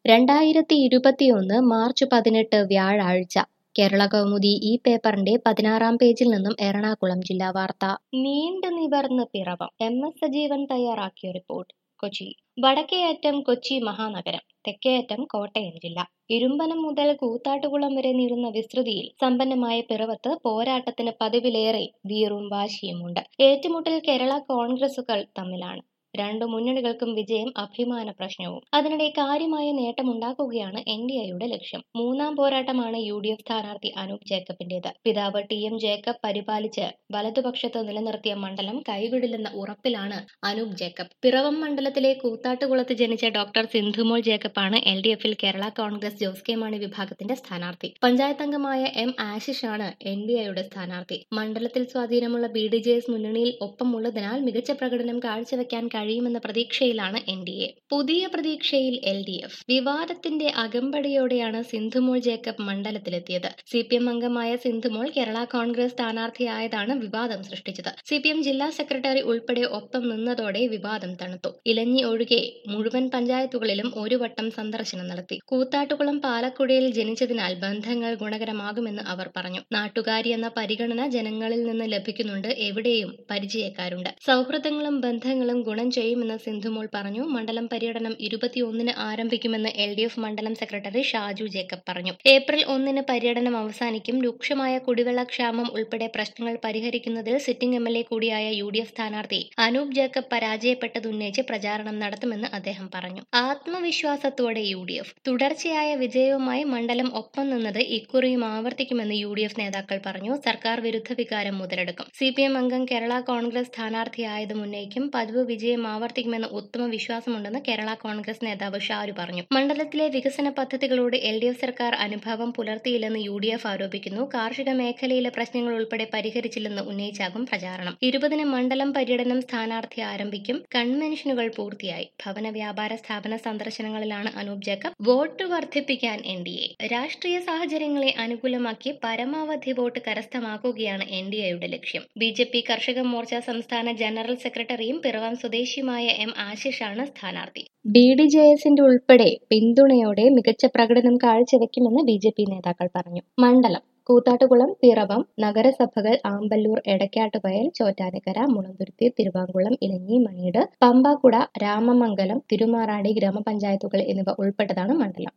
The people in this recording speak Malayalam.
രണ്ടായിരത്തി ഇരുപത്തിയൊന്ന് മാർച്ച് പതിനെട്ട് വ്യാഴാഴ്ച കേരള കൗമുദി ഈ പേപ്പറിന്റെ പതിനാറാം പേജിൽ നിന്നും എറണാകുളം ജില്ലാ വാർത്ത നീണ്ടു നിവർന്ന് പിറവം എം എസ് സജീവൻ തയ്യാറാക്കിയ റിപ്പോർട്ട് കൊച്ചി വടക്കേയറ്റം കൊച്ചി മഹാനഗരം തെക്കേയറ്റം കോട്ടയം ജില്ല ഇരുമ്പനം മുതൽ കൂത്താട്ടുകുളം വരെ നീളുന്ന വിസ്തൃതിയിൽ സമ്പന്നമായ പിറവത്ത് പോരാട്ടത്തിന് പതിവിലേറെ വീറും വാശിയുമുണ്ട് ഏറ്റുമുട്ടൽ കേരള കോൺഗ്രസുകൾ തമ്മിലാണ് രണ്ടു മുന്നണികൾക്കും വിജയം അഭിമാന പ്രശ്നവും അതിനിടെ കാര്യമായ നേട്ടമുണ്ടാക്കുകയാണ് എൻ ഡി എയുടെ ലക്ഷ്യം മൂന്നാം പോരാട്ടമാണ് യു ഡി എഫ് സ്ഥാനാർത്ഥി അനൂപ് ജേക്കബിന്റേത് പിതാവ് ടി എം ജേക്കബ് പരിപാലിച്ച് വലതുപക്ഷത്ത് നിലനിർത്തിയ മണ്ഡലം കൈവിടില്ലെന്ന ഉറപ്പിലാണ് അനൂപ് ജേക്കബ് പിറവം മണ്ഡലത്തിലെ കൂത്താട്ടുകുളത്ത് ജനിച്ച ഡോക്ടർ സിന്ധുമോൾ ജേക്കബാണ് എൽ ഡി എഫിൽ കേരള കോൺഗ്രസ് ജോസ് കെ മാണി വിഭാഗത്തിന്റെ സ്ഥാനാർത്ഥി പഞ്ചായത്ത് അംഗമായ എം ആശിഷ് ആണ് എൻ ഡി എയുടെ സ്ഥാനാർത്ഥി മണ്ഡലത്തിൽ സ്വാധീനമുള്ള ബി ഡി ജെ എസ് മുന്നണിയിൽ ഒപ്പമുള്ളതിനാൽ മികച്ച പ്രകടനം കാഴ്ചവെക്കാൻ കഴിയുമെന്ന പ്രതീക്ഷയിലാണ് എൻ ഡി എ പുതിയ പ്രതീക്ഷയിൽ എൽ ഡി എഫ് വിവാദത്തിന്റെ അകമ്പടിയോടെയാണ് സിന്ധുമോൾ ജേക്കബ് മണ്ഡലത്തിലെത്തിയത് സി പി എം അംഗമായ സിന്ധുമോൾ കേരള കോൺഗ്രസ് സ്ഥാനാർത്ഥിയായതാണ് വിവാദം സൃഷ്ടിച്ചത് സി പി എം ജില്ലാ സെക്രട്ടറി ഉൾപ്പെടെ ഒപ്പം നിന്നതോടെ വിവാദം തണുത്തു ഇലഞ്ഞി ഒഴികെ മുഴുവൻ പഞ്ചായത്തുകളിലും ഒരു വട്ടം സന്ദർശനം നടത്തി കൂത്താട്ടുകുളം പാലക്കുടയിൽ ജനിച്ചതിനാൽ ബന്ധങ്ങൾ ഗുണകരമാകുമെന്ന് അവർ പറഞ്ഞു നാട്ടുകാരി എന്ന പരിഗണന ജനങ്ങളിൽ നിന്ന് ലഭിക്കുന്നുണ്ട് എവിടെയും പരിചയക്കാരുണ്ട് സൗഹൃദങ്ങളും ബന്ധങ്ങളും ഗുണം ചെയ്യുമെന്ന് സിന്ധുമോൾ പറഞ്ഞു മണ്ഡലം പര്യടനം ഇരുപത്തിയൊന്നിന് ആരംഭിക്കുമെന്ന് എൽ ഡി എഫ് മണ്ഡലം സെക്രട്ടറി ഷാജു ജേക്കബ് പറഞ്ഞു ഏപ്രിൽ ഒന്നിന് പര്യടനം അവസാനിക്കും രൂക്ഷമായ കുടിവെള്ളക്ഷാമം ഉൾപ്പെടെ പ്രശ്നങ്ങൾ പരിഹരിക്കുന്നതിൽ സിറ്റിംഗ് എം എൽ എ കൂടിയായ യു ഡി എഫ് സ്ഥാനാർത്ഥി അനൂപ് ജേക്കബ് പരാജയപ്പെട്ടതുന്നയിച്ച് പ്രചാരണം നടത്തുമെന്ന് അദ്ദേഹം പറഞ്ഞു ആത്മവിശ്വാസത്തോടെ യു ഡി എഫ് തുടർച്ചയായ വിജയവുമായി മണ്ഡലം ഒപ്പം നിന്നത് ഇക്കുറിയും ആവർത്തിക്കുമെന്ന് യു ഡി എഫ് നേതാക്കൾ പറഞ്ഞു സർക്കാർ വിരുദ്ധ വികാരം മുതലെടുക്കും സി പി എം അംഗം കേരള കോൺഗ്രസ് സ്ഥാനാർത്ഥിയായതും ഉന്നയിക്കും പതിവ് വിജയം ആവർത്തിക്കുമെന്ന് ഉത്തമ വിശ്വാസമുണ്ടെന്ന് കേരള കോൺഗ്രസ് നേതാവ് ഷാരു പറഞ്ഞു മണ്ഡലത്തിലെ വികസന പദ്ധതികളോട് എൽ ഡി എഫ് സർക്കാർ അനുഭാവം പുലർത്തിയില്ലെന്ന് യു ഡി എഫ് ആരോപിക്കുന്നു കാർഷിക മേഖലയിലെ പ്രശ്നങ്ങൾ ഉൾപ്പെടെ പരിഹരിച്ചില്ലെന്ന് ഉന്നയിച്ചാകും പ്രചാരണം ഇരുപതിന് മണ്ഡലം പര്യടനം സ്ഥാനാർത്ഥി ആരംഭിക്കും കൺവെൻഷനുകൾ പൂർത്തിയായി ഭവന വ്യാപാര സ്ഥാപന സന്ദർശനങ്ങളിലാണ് അനൂപ് ജേക്കബ് വോട്ട് വർദ്ധിപ്പിക്കാൻ എൻ ഡി എ രാഷ്ട്രീയ സാഹചര്യങ്ങളെ അനുകൂലമാക്കി പരമാവധി വോട്ട് കരസ്ഥമാക്കുകയാണ് എൻ ഡി എയുടെ ലക്ഷ്യം ബി ജെ പി കർഷക മോർച്ച സംസ്ഥാന ജനറൽ സെക്രട്ടറിയും പിറവം സ്വദേശിയുമായ എം ആശിഷാണ് സ്ഥാനാർത്ഥി ബി ഡി ജെ എസിന്റെ ഉൾപ്പെടെ പിന്തുണയോടെ മികച്ച പ്രകടനം കാഴ്ചവെക്കുമെന്ന് ബി ജെ പി നേതാക്കൾ പറഞ്ഞു മണ്ഡലം കൂത്താട്ടുകുളം പിറവം നഗരസഭകൾ ആമ്പല്ലൂർ എടക്കാട്ടുവയൽ ചോറ്റാനിക്കര മുളന്തുരുത്തി തിരുവാങ്കുളം ഇലഞ്ഞി മണിയുടെ പമ്പാക്കുട രാമമംഗലം തിരുമാറാടി ഗ്രാമപഞ്ചായത്തുകൾ എന്നിവ ഉൾപ്പെട്ടതാണ് മണ്ഡലം